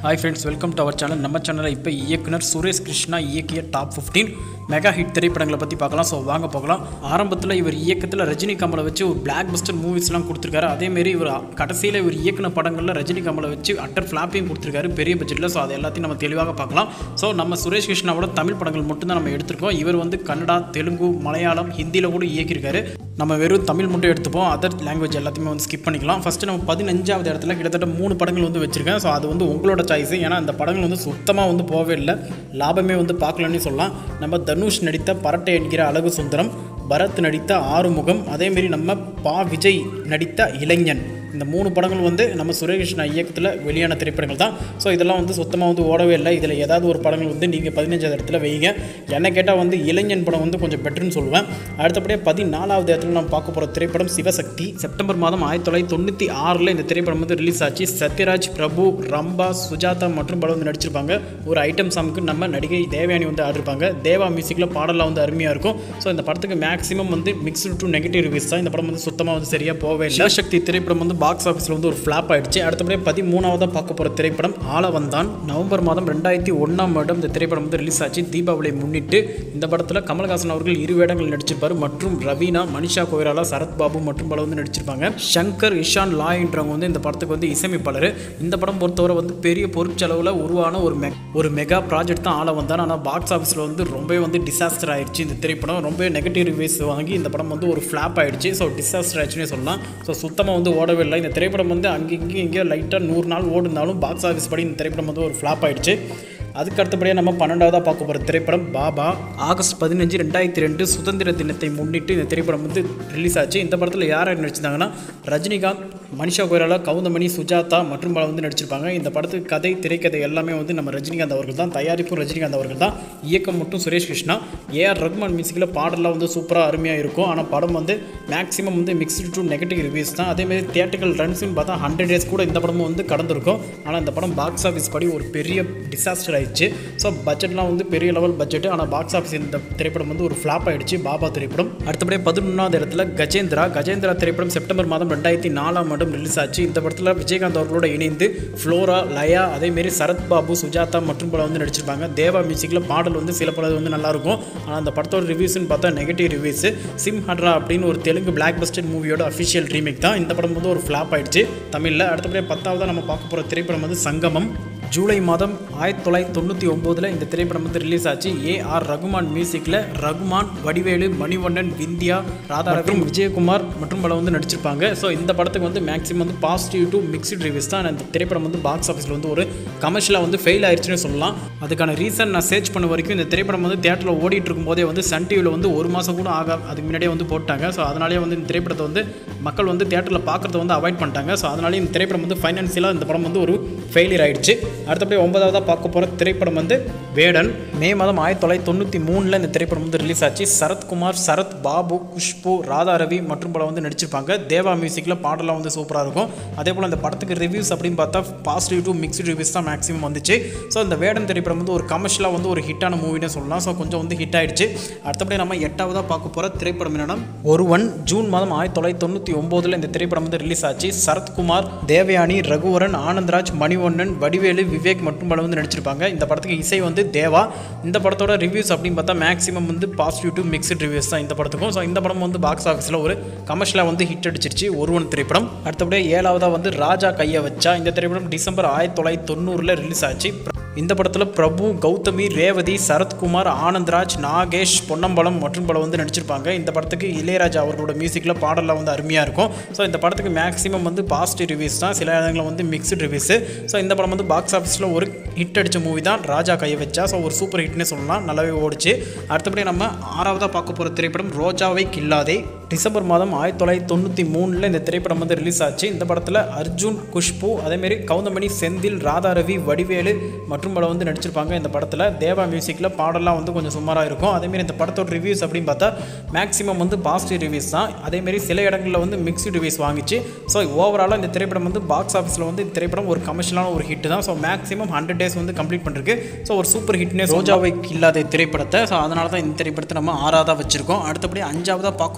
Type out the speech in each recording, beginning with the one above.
hi friends welcome to our channel நம்ம சேனலில் இப்போ இயக்குனர் சுரேஷ் கிருஷ்ணா இயக்கிய டாப் 15 மெகா ஹிட் திரைப்படங்களை பற்றி பார்க்கலாம் ஸோ வாங்க போகலாம் ஆரம்பத்தில் இவர் இயக்கத்தில் ரஜினி கமலை வச்சு ஒரு பிளாக் பஸ்டர் மூவிஸ்லாம் கொடுத்துருக்காரு அதேமாரி இவர் கடைசியில் இவர் இயக்குன படங்களில் ரஜினி கமலை வச்சு அட்டர் ஃப்ளாப்பையும் கொடுத்துருக்காரு பெரிய பட்ஜெட்டில் ஸோ அது எல்லாத்தையும் நம்ம தெளிவாக பார்க்கலாம் ஸோ நம்ம சுரேஷ் கிருஷ்ணாவோட தமிழ் படங்கள் மட்டும்தான் நம்ம எடுத்திருக்கோம் இவர் வந்து கன்னடா தெலுங்கு மலையாளம் ஹிந்தியில் கூட இயக்கியிருக்காரு நம்ம வெறும் தமிழ் மட்டும் எடுத்துப்போம் அதர் லாங்குவேஜ் எல்லாத்தையுமே வந்து ஸ்கிப் பண்ணிக்கலாம் ஃபஸ்ட்டு நம்ம பதினஞ்சாவது இடத்துல கிட்டத்தட்ட மூணு படங்கள் வந்து வச்சுருக்கேன் ஸோ அது வந்து உங்களோட சாய்ஸ் ஏன்னா அந்த படங்கள் வந்து சுத்தமாக வந்து போகவே இல்லை லாபமே வந்து பார்க்கலன்னு சொல்லலாம் நம்ம தனுஷ் நடித்த பரட்டை என்கிற அழகு சுந்தரம் பரத் நடித்த ஆறுமுகம் அதேமாரி நம்ம பா விஜய் நடித்த இளைஞன் இந்த மூணு படங்கள் வந்து நம்ம சுரேகிருஷ்ணா இயக்கத்தில் வெளியான திரைப்படங்கள் தான் ஸோ இதெல்லாம் வந்து சுத்தமாக வந்து ஓடவே இல்லை இதில் ஏதாவது ஒரு படங்கள் வந்து நீங்கள் பதினஞ்சாவது இடத்துல வைங்க என்ன கேட்டால் வந்து இளைஞன் படம் வந்து கொஞ்சம் பெட்டர்னு சொல்லுவேன் அடுத்தபடியாக பதினாலாவது இடத்துல நம்ம பார்க்க போகிற திரைப்படம் சிவசக்தி செப்டம்பர் மாதம் ஆயிரத்தி தொள்ளாயிரத்தி தொண்ணூற்றி ஆறில் இந்த திரைப்படம் வந்து ரிலீஸ் ஆச்சு சத்யராஜ் பிரபு ரம்பா சுஜாதா மற்றும் படம் வந்து நடிச்சிருப்பாங்க ஒரு ஐட்டம் சாங்க்கு நம்ம நடிகை தேவயானி வந்து ஆடிருப்பாங்க தேவா மியூசிக்கில் பாடலாம் வந்து அருமையாக இருக்கும் ஸோ இந்த படத்துக்கு மேக்ஸிமம் வந்து மிக்ஸ்டு டு நெகட்டிவ் ரிவ்யூஸ் தான் இந்த படம் வந்து சுத்தமாக வந்து சரியாக போகவே இல்லை சிவசக்தி திரைப்படம் வந்து பாக்ஸ் ஆஃபீஸில் வந்து ஒரு ஃப்ளாப் ஆயிடுச்சு அடுத்தபடியே பதிமூணாவதாக பார்க்க போகிற திரைப்படம் ஆளவந்தான் நவம்பர் மாதம் ரெண்டாயிரத்தி ஒன்றாம் வருடம் இந்த திரைப்படம் வந்து ரிலீஸ் ஆச்சு தீபாவளியை முன்னிட்டு இந்த படத்தில் கமல்ஹாசன் அவர்கள் இரு வேடங்கள் நடிச்சிருப்பார் மற்றும் ரவீனா மனிஷா கோயராலா சரத் பாபு மற்றும் பல வந்து நடிச்சிருப்பாங்க சங்கர் இஷான் லாயின்றவங்க வந்து இந்த படத்துக்கு வந்து இசையமைப்பாளர் இந்த படம் பொறுத்தவரை வந்து பெரிய பொருட்செலவில் உருவான ஒரு மெ ஒரு மெகா ப்ராஜெக்ட் தான் ஆள வந்தான் ஆனால் பாக்ஸ் ஆஃபீஸில் வந்து ரொம்பவே வந்து டிசாஸ்டர் ஆயிடுச்சு இந்த திரைப்படம் ரொம்ப நெகட்டிவ் ரிவ்யூஸ் வாங்கி இந்த படம் வந்து ஒரு ஃப்ளாப் ஆயிடுச்சு ஸோ டிசாஸ்டர் ஆயிடுச்சுன்னே சொல்லலாம் ஸோ சுத்தமாக வந்து ஓடவே இல்லை இந்த திரைப்படம் வந்து அங்கே இங்கே எங்கேயோ லைட்டாக நூறு நாள் ஓடுனாலும் பாக்ஸ் ஆஃபீஸ் படி இந்த திரைப்படம் வந்து ஒரு ஃப்ளாப் ஆயிடுச்சு அதுக்கு அடுத்தபடியாக நம்ம பன்னெண்டாவதாக பார்க்க போகிற திரைப்படம் பாபா ஆகஸ்ட் பதினஞ்சு ரெண்டாயிரத்தி ரெண்டு சுதந்திர தினத்தை முன்னிட்டு இந்த திரைப்படம் வந்து ரிலீஸ் ஆச்சு இந்த படத்தில் யார் யார் நடிச்சிருந்தாங்கன்னா ரஜினிகாந்த் மனிஷா கோயராலா கவுந்தமணி சுஜாதா மற்றும் பல வந்து நடிச்சிருப்பாங்க இந்த படத்துக்கு கதை திரைக்கதை எல்லாமே வந்து நம்ம ரஜினிகாந்த் அவர்கள் தான் தயாரிப்பும் ரஜினிகாந்த் அவர்கள் தான் இயக்கம் மட்டும் சுரேஷ் கிருஷ்ணா ஏஆர் ரகுமான் மியூசிக்கில் பாடலாம் வந்து சூப்பராக அருமையாக இருக்கும் ஆனால் படம் வந்து மேக்ஸிமம் வந்து மிக்ஸ்டு டு நெகட்டிவ் ரிவ்யூஸ் தான் அதேமாதிரி தியேட்டர்கள் ரன்ஸ்னு பார்த்தா ஹண்ட்ரட் டேஸ் கூட இந்த படமும் வந்து கடந்திருக்கும் ஆனால் இந்த படம் பாக்ஸ் ஆஃபீஸ் படி ஒரு பெரிய டிசாஸ்டர் ஆயிடுச்சு ஸோ பட்ஜெட்லாம் வந்து பெரிய லெவல் பட்ஜெட் ஆனால் பாக்ஸ் ஆஃபீஸ் இந்த திரைப்படம் வந்து ஒரு ஃப்ளாப் ஆயிடுச்சு பாபா திரைப்படம் அடுத்தபடியே பதினொன்றாவது இடத்துல கஜேந்திரா கஜேந்திரா திரைப்படம் செப்டம்பர் மாதம் ரெண்டாயிரத்தி நாலாம் ஆண்டு ரிலீஸ் ஆச்சு இந்த படத்தில் விஜயகாந்த் அவர்களோட இணைந்து ஃப்ளோரா லயா அதேமாரி சரத் பாபு சுஜாதா மற்றும் பல வந்து நடிச்சிருப்பாங்க தேவா மியூசிக்கில் பாடல் வந்து சில பல வந்து நல்லாயிருக்கும் ஆனால் அந்த படத்தோட ரிவ்யூஸ்னு பார்த்தா நெகட்டிவ் ரிவ்யூஸ் சிம் ஹட்ரா அப்படின்னு ஒரு தெலுங்கு பிளாக் பஸ்டர் மூவியோட அஃபிஷியல் ரீமேக் தான் இந்த படம் வந்து ஒரு ஃப்ளாப் ஆயிடுச்சு தமிழில் அடுத்தபடியே பத்தாவது நம்ம பார்க்க போகிற திரைப்படம் வந்து சங்கமம் ஜூலை மாதம் ஆயிரத்தி தொள்ளாயிரத்தி தொண்ணூற்றி ஒம்போதில் இந்த திரைப்படம் வந்து ரிலீஸ் ஆச்சு ஏ ஆர் ரகுமான் மியூசிக்கில் ரகுமான் வடிவேலு மணிவண்ணன் விந்தியா ராதா மற்றும் விஜயகுமார் மற்றும் பல வந்து நடிச்சிருப்பாங்க ஸோ இந்த படத்துக்கு வந்து மேக்ஸிமம் வந்து பாசிட்டிவ் டு மிக்ஸ்டு ரிவ்யூஸ் தான் இந்த திரைப்படம் வந்து பாக்ஸ் ஆஃபீஸில் வந்து ஒரு கமர்ஷியலாக வந்து ஃபெயில் ஆயிடுச்சுன்னு சொல்லலாம் அதுக்கான ரீசன் நான் சர்ச் பண்ண வரைக்கும் இந்த திரைப்படம் வந்து தேட்டரில் ஓடிட்டு இருக்கும்போதே வந்து சன் டிவியில் வந்து ஒரு மாதம் கூட ஆக அதுக்கு முன்னாடியே வந்து போட்டாங்க ஸோ அதனாலே வந்து இந்த திரைப்படத்தை வந்து மக்கள் வந்து தேட்டரில் பார்க்குறத வந்து அவாய்ட் பண்ணிட்டாங்க ஸோ அதனாலே இந்த திரைப்படம் வந்து ஃபைனான்சியலாக இந்த படம் வந்து ஒரு ஃபெயிலியர் ஆயிடுச்சு அடுத்தபடி ஒன்பதாவதாக பார்க்க போகிற திரைப்படம் வந்து வேடன் மே மாதம் ஆயிரத்தி தொள்ளாயிரத்தி தொண்ணூற்றி மூணில் இந்த திரைப்படம் வந்து ரிலீஸ் ஆச்சு சரத்குமார் சரத் பாபு குஷ்பு ராதா ரவி மற்றும் பல வந்து நடிச்சிருப்பாங்க தேவா மியூசிக்கில் பாடலாம் வந்து சூப்பராக இருக்கும் அதே போல் இந்த படத்துக்கு ரிவ்யூஸ் அப்படின்னு பார்த்தா பாசிட்டிவ் டு மிக்ஸ்டு ரிவ்யூஸ் தான் மேக்ஸிமம் வந்துச்சு ஸோ இந்த வேடன் திரைப்படம் வந்து ஒரு கமர்ஷியலாக வந்து ஒரு ஹிட்டான மூவினே சொல்லலாம் ஸோ கொஞ்சம் வந்து ஹிட் ஆயிடுச்சு அடுத்தபடி நம்ம எட்டாவதாக பார்க்க போகிற திரைப்படம் என்னன்னா ஒருவன் ஜூன் மாதம் ஆயிரத்தி தொள்ளாயிரத்தி தொண்ணூற்றி ஒம்போதில் இந்த திரைப்படம் வந்து ரிலீஸ் ஆச்சு சரத்குமார் தேவயானி ரகுவரன் ஆனந்த்ராஜ் மணிவண்ணன் வடிவேலு விவேக் மற்றும் பல வந்து நடிச்சிருப்பாங்க இந்த படத்துக்கு இசை வந்து தேவா இந்த படத்தோட ரிவ்யூஸ் அப்படின்னு பார்த்தா மேக்ஸிமம் வந்து பாசிட்டிவ் டு மிக்ஸ்டு ரிவ்யூஸ் தான் இந்த படத்துக்கும் ஸோ இந்த படம் வந்து பாக்ஸ் ஆஃபீஸில் ஒரு கமர்ஷியலாக வந்து ஹிட் அடிச்சிருச்சு ஒருவன் திரைப்படம் அடுத்தபடியே ஏழாவதாக வந்து ராஜா கையை வச்சா இந்த திரைப்படம் டிசம்பர் ஆயிரத்தி தொள்ளாயிரத்தி தொண்ணூறில் ரிலீஸ் ஆச்சு இந்த படத்தில் பிரபு கௌதமி ரேவதி சரத்குமார் ஆனந்த்ராஜ் நாகேஷ் பொன்னம்பலம் மற்றும் பல வந்து நடிச்சிருப்பாங்க இந்த படத்துக்கு இளையராஜா அவர்களோட மியூசிக்கில் பாடலாம் வந்து அருமையாக இருக்கும் ஸோ இந்த படத்துக்கு மேக்ஸிமம் வந்து பாசிட்டிவ் ரிவ்யூஸ் தான் சில இடங்களில் வந்து மிக்ஸ்டு ரிவ்யூஸு ஸோ இந்த படம் வந்து பாக்ஸ் ஆஃபீஸில் ஒரு ஹிட் அடித்த மூவி தான் ராஜா கையை வச்சா ஸோ ஒரு சூப்பர் ஹிட்னே சொல்லலாம் நல்லாவே ஓடிச்சு அடுத்தபடி நம்ம ஆறாவதாக பார்க்க போகிற திரைப்படம் ரோஜாவை கில்லாதே டிசம்பர் மாதம் ஆயிரத்தி தொள்ளாயிரத்தி தொண்ணூற்றி மூணில் இந்த திரைப்படம் வந்து ரிலீஸ் ஆச்சு இந்த படத்தில் அர்ஜுன் குஷ்பு அதேமாரி கவுந்தமணி செந்தில் ராதா ரவி வடிவேலு மற்றும் பல வந்து நடிச்சிருப்பாங்க இந்த படத்தில் தேவா மியூசிக்கில் பாடலாம் வந்து கொஞ்சம் சுமாராக இருக்கும் அதேமாரி இந்த படத்தோட ரிவ்யூஸ் அப்படின்னு பார்த்தா மேக்ஸிமம் வந்து பாசிட்டிவ் ரிவ்யூஸ் தான் அதேமாரி சில இடங்களில் வந்து மிக்ஸ்டு ரிவ்யூஸ் வாங்கிச்சு ஸோ ஓவராலாக இந்த திரைப்படம் வந்து பாக்ஸ் ஆஃபீஸில் வந்து இந்த திரைப்படம் ஒரு கமர்ஷியலான ஒரு ஹிட் தான் ஸோ மேக்ஸிமம் ஹண்ட்ரட் டேஸ் வந்து கம்ப்ளீட் பண்ணிருக்கு ஸோ ஒரு சூப்பர் ஹிட்னே ரோஜாவை இல்லாத திரைப்படத்தை ஸோ அதனால தான் இந்த திரைப்படத்தை நம்ம ஆறாவதாக வச்சுருக்கோம் அடுத்தபடி அஞ்சாவதாக பார்க்க போகிற திரை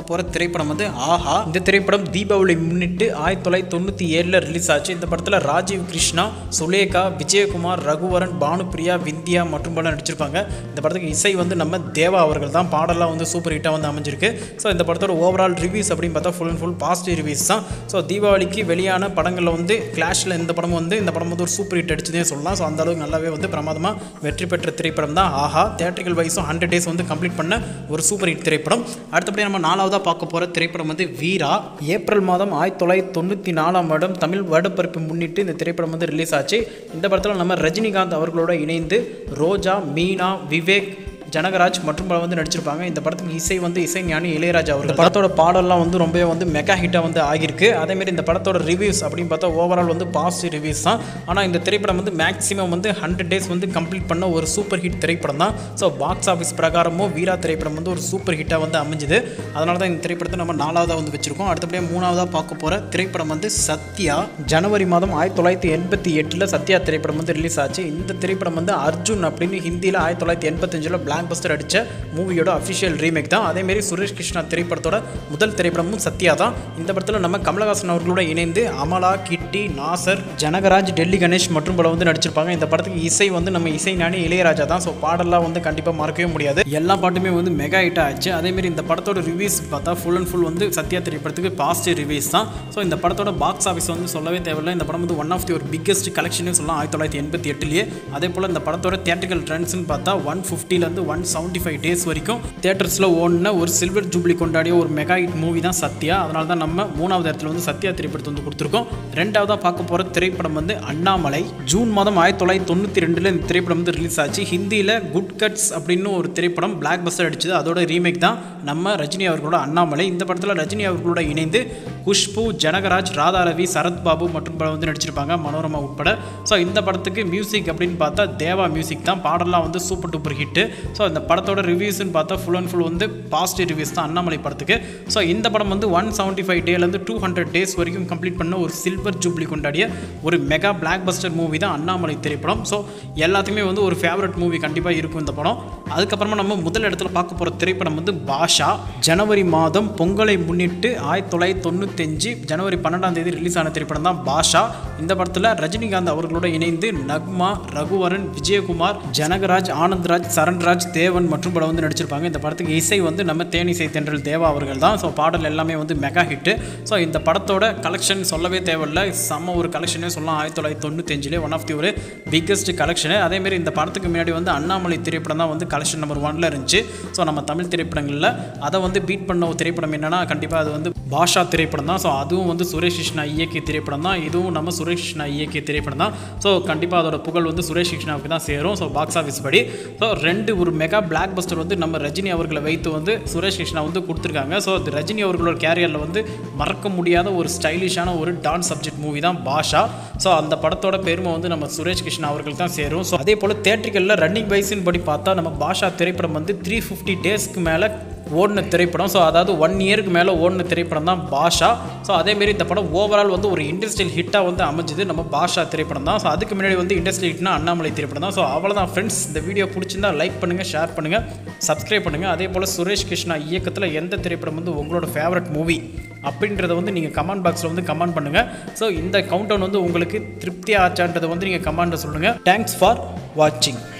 திரைப்படம் வந்து ஆஹா இந்த திரைப்படம் தீபாவளி முன்னிட்டு ஆயிரத்தி தொள்ளாயிரத்தி தொண்ணூற்றி ஏழில் ரிலீஸ் ஆச்சு இந்த படத்தில் ராஜீவ் கிருஷ்ணா சுலேகா விஜயகுமார் ரகுவரன் பானுப்பிரியா விந்தியா மற்றும் பல நடிச்சிருப்பாங்க இந்த படத்துக்கு இசை வந்து நம்ம தேவா அவர்கள் தான் பாடலாம் வந்து சூப்பர் ஹிட்டாக வந்து அமைஞ்சிருக்கு ஸோ இந்த படத்தோட ஓவரால் ரிவ்யூஸ் அப்படின்னு பார்த்தா full and full positive reviews தான் ஸோ தீபாவளிக்கு வெளியான படங்களில் வந்து கிளாஷில் இந்த படம் வந்து இந்த படம் வந்து ஒரு சூப்பர் ஹிட் அடிச்சதே சொல்லலாம் ஸோ அந்த அளவுக்கு நல்லாவே வந்து பிரமாதமாக வெற்றி பெற்ற திரைப்படம் தான் ஆஹா தேட்டரிக்கல் வைஸும் ஹண்ட்ரட் டேஸ் வந்து கம்ப்ளீட் பண்ண ஒரு சூப்பர் ஹிட் திரைப்படம் அடுத்தபடி நம்ம நாலாவதாக பார்க்க போகிற திரைப்படம் வந்து வீரா ஏப்ரல் மாதம் ஆயிரத்தி தொள்ளாயிரத்தி தொண்ணூற்றி நாலாம் வருடம் தமிழ் வருடப்பிறப்பு முன்னிட்டு இந்த திரைப்படம் வந்து ரிலீஸ் ஆச்சு இந்த படத்தில் நம்ம ரஜினிகாந்த் அவர்களோட இணைந்து ரோஜா மீனா விவேக் ஜனகராஜ் மற்றும் பல வந்து நடிச்சிருப்பாங்க இந்த படத்துக்கு இசை வந்து இசை ஞானி இளையராஜா அவர்கள் படத்தோட பாடல்லாம் வந்து ரொம்பவே வந்து மெகா ஹிட்டாக வந்து ஆகியிருக்கு அதேமாரி இந்த படத்தோட ரிவ்யூஸ் அப்படின்னு பார்த்தா ஓவரால் வந்து பாசிட்டிவ் ரிவ்யூஸ் தான் ஆனால் இந்த திரைப்படம் வந்து மேக்ஸிமம் வந்து ஹண்ட்ரட் டேஸ் வந்து கம்ப்ளீட் பண்ண ஒரு சூப்பர் ஹிட் திரைப்படம் தான் ஸோ பாக்ஸ் ஆஃபீஸ் பிரகாரமும் வீரா திரைப்படம் வந்து ஒரு சூப்பர் ஹிட்டாக வந்து அமைஞ்சுது அதனால தான் இந்த திரைப்படத்தை நம்ம நாலாவதாக வந்து வச்சிருக்கோம் அடுத்தபடியாக மூணாவதாக பார்க்க போகிற திரைப்படம் வந்து சத்யா ஜனவரி மாதம் ஆயிரத்தி தொள்ளாயிரத்தி எண்பத்தி எட்டில் சத்யா திரைப்படம் வந்து ரிலீஸ் ஆச்சு இந்த திரைப்படம் வந்து அர்ஜுன் அப்படின்னு ஹிந்தியில் ஆயிரத்தி தொள்ளாயிரத்தி எண்பத்தஞ்சில் பிளாக் பஸ்டர் அடித்த மூவியோட அஃபிஷியல் ரீமேக் தான் அதேமாரி சுரேஷ் கிருஷ்ணா திரைப்படத்தோட முதல் திரைப்படமும் சத்யா தான் இந்த படத்தில் நம்ம கமலஹாசன் அவர்களோட இணைந்து அமலா கிட்டி நாசர் ஜனகராஜ் டெல்லி கணேஷ் மற்றும் பல வந்து நடிச்சிருப்பாங்க இந்த படத்துக்கு இசை வந்து நம்ம இசை ஞானி இளையராஜா தான் ஸோ பாடலாம் வந்து கண்டிப்பாக மறக்கவே முடியாது எல்லா பாட்டுமே வந்து மெகா ஹிட் ஆச்சு அதேமாரி இந்த படத்தோட ரிவ்யூஸ் பார்த்தா ஃபுல் அண்ட் ஃபுல் வந்து சத்யா திரைப்படத்துக்கு பாசிட்டிவ் ரிவ்யூஸ் தான் ஸோ இந்த படத்தோட பாக்ஸ் ஆஃபீஸ் வந்து சொல்லவே தேவையில்லை இந்த படம் வந்து ஒன் ஆஃப் தி ஒரு பிக்கஸ்ட் கலெக்ஷனே சொல்லலாம் ஆயிரத்தி தொள்ளாயிரத்தி எண்பத்தி எட்டுலேயே அதே போல் இந்த படத்தோட தியேட்டர்கள் ட்ரெண்ட்ஸ்னு பார்த்தா ஒன் ஃபிஃப்டிலேருந்து ஒன் செவன்ட்டி ஃபைவ் டேஸ் வரைக்கும் தேட்டர்ஸில் ஓடின ஒரு சில்வர் ஜூப்ளி கொண்டாடிய ஒரு மெகா ஹிட் மூவி தான் சத்யா அதனால தான் நம்ம மூணாவது இடத்துல வந்து சத்யா திரைப்படத்தை வந்து கொடுத்துருக்கோம் ரெண்டாவதாக பார்க்க போகிற திரைப்படம் வந்து அண்ணாமலை ஜூன் மாதம் ஆயிரத்தி தொள்ளாயிரத்தி தொண்ணூற்றி ரெண்டில் இந்த திரைப்படம் வந்து ரிலீஸ் ஆச்சு ஹிந்தியில் குட் கட்ஸ் அப்படின்னு ஒரு திரைப்படம் பிளாக் பஸ்டர் அடிச்சது அதோட ரீமேக் தான் நம்ம ரஜினி அவர்களோட அண்ணாமலை இந்த படத்தில் ரஜினி அவர்களோட இணைந்து குஷ்பு ஜனகராஜ் ராதா ரவி சரத் பாபு மற்றும் பல வந்து நடிச்சிருப்பாங்க மனோரமா உட்பட ஸோ இந்த படத்துக்கு மியூசிக் அப்படின்னு பார்த்தா தேவா மியூசிக் தான் பாடலாம் வந்து சூப்பர் டூப்பர் ஹிட்டு ஸோ இந்த படத்தோட ரிவ்யூஸ்னு பார்த்தா ஃபுல் அண்ட் ஃபுல் வந்து பாசிட்டிவ் ரிவ்யூஸ் தான் அண்ணாமலை படத்துக்கு ஸோ இந்த படம் வந்து ஒன் செவன்ட்டி ஃபைவ் டேலேருந்து டூ ஹண்ட்ரட் டேஸ் வரைக்கும் கம்ப்ளீட் பண்ண ஒரு சில்வர் ஜூப்ளி கொண்டாடிய ஒரு மெகா பிளாக் பஸ்டர் மூவி தான் அண்ணாமலை திரைப்படம் ஸோ எல்லாத்துக்குமே வந்து ஒரு ஃபேவரட் மூவி கண்டிப்பாக இருக்கும் இந்த படம் அதுக்கப்புறமா நம்ம முதல் இடத்துல பார்க்க போகிற திரைப்படம் வந்து பாஷா ஜனவரி மாதம் பொங்கலை முன்னிட்டு ஆயிரத்தி தொள்ளாயிரத்தி தொண்ணூத்தஞ்சு ஜனவரி பன்னெண்டாம் தேதி ரிலீஸ் ஆன திரைப்படம் தான் பாஷா இந்த படத்தில் ரஜினிகாந்த் அவர்களோட இணைந்து நக்மா ரகுவரன் விஜயகுமார் ஜனகராஜ் ஆனந்த்ராஜ் சரண்ராஜ் தேவன் மற்றும் படம் வந்து நடிச்சிருப்பாங்க இந்த படத்துக்கு இசை வந்து நம்ம தேனிசை தென்றல் தேவா அவர்கள் தான் ஸோ பாடல் எல்லாமே வந்து மெகா ஹிட்டு ஸோ இந்த படத்தோட கலெக்ஷன் சொல்லவே தேவையில்ல செம்ம ஒரு கலெக்ஷனே சொல்லலாம் ஆயிரத்தி தொள்ளாயிரத்தி தொண்ணூத்தஞ்சிலே ஒன் ஆஃப் தி ஒரு பிக்கஸ்ட் கலெக்ஷனு அதேமாரி இந்த படத்துக்கு முன்னாடி வந்து அண்ணாமலை திரைப்படம் தான் வந்து கலெக்ஷன் நம்பர் ஒன்ல இருந்துச்சு ஸோ நம்ம தமிழ் திரைப்படங்களில் அதை வந்து பீட் பண்ண ஒரு திரைப்படம் என்னன்னா கண்டிப்பாக அது வந்து பாஷா திரைப்படம் தான் ஸோ அதுவும் வந்து சுரேஷ் கிருஷ்ணா இயக்கிய திரைப்படம் தான் இதுவும் நம்ம சுரேஷ் கிருஷ்ணா இயக்கிய திரைப்படம் தான் ஸோ கண்டிப்பாக அதோட புகழ் வந்து சுரேஷ் கிருஷ்ணாவுக்கு தான் சேரும் ஸோ பாக்ஸ் ஆஃபீஸ் படி ஸோ ரெண்டு ஒரு மெகா பிளாக் பஸ்டர் வந்து நம்ம ரஜினி அவர்களை வைத்து வந்து சுரேஷ் கிருஷ்ணா வந்து கொடுத்துருக்காங்க ஸோ அது ரஜினி அவர்களோட கேரியரில் வந்து மறக்க முடியாத ஒரு ஸ்டைலிஷான ஒரு டான்ஸ் சப்ஜெக்ட் மூவி தான் பாஷா ஸோ அந்த படத்தோட பெருமை வந்து நம்ம சுரேஷ் கிருஷ்ணா அவர்கள் தான் சேரும் ஸோ அதே போல் தேட்டரிக்கலில் ரன்னிங் வைஸின் படி பார்த்தா நம்ம பாஷா திரைப்படம் வந்து த்ரீ ஃபிஃப்டி டேஸ்க்கு மேலே ஓடின திரைப்படம் ஸோ அதாவது ஒன் இயருக்கு மேலே ஓடின திரைப்படம் தான் பாஷா ஸோ அதேமாரி இந்த படம் ஓவரால் வந்து ஒரு இண்டஸ்ட்ரியல் ஹிட்டாக வந்து அமைஞ்சது நம்ம பாஷா திரைப்படம் தான் ஸோ அதுக்கு முன்னாடி வந்து இண்டஸ்ட்ரியல் ஹிட்னா அண்ணாமலை திரைப்படம் தான் ஸோ அவ்வளோதான் ஃப்ரெண்ட்ஸ் இந்த வீடியோ பிடிச்சிருந்தா லைக் பண்ணுங்கள் ஷேர் பண்ணுங்கள் சப்ஸ்கிரைப் பண்ணுங்கள் அதே போல் சுரேஷ் கிருஷ்ணா இயக்கத்தில் எந்த திரைப்படம் வந்து உங்களோட ஃபேவரட் மூவி அப்படின்றத வந்து நீங்கள் கமெண்ட் பாக்ஸில் வந்து கமெண்ட் பண்ணுங்கள் ஸோ இந்த கவுண்ட் வந்து உங்களுக்கு திருப்தி ஆச்சான்றதை வந்து நீங்கள் கமெண்ட்டை சொல்லுங்கள் தேங்க்ஸ் ஃபார் வாட்சிங்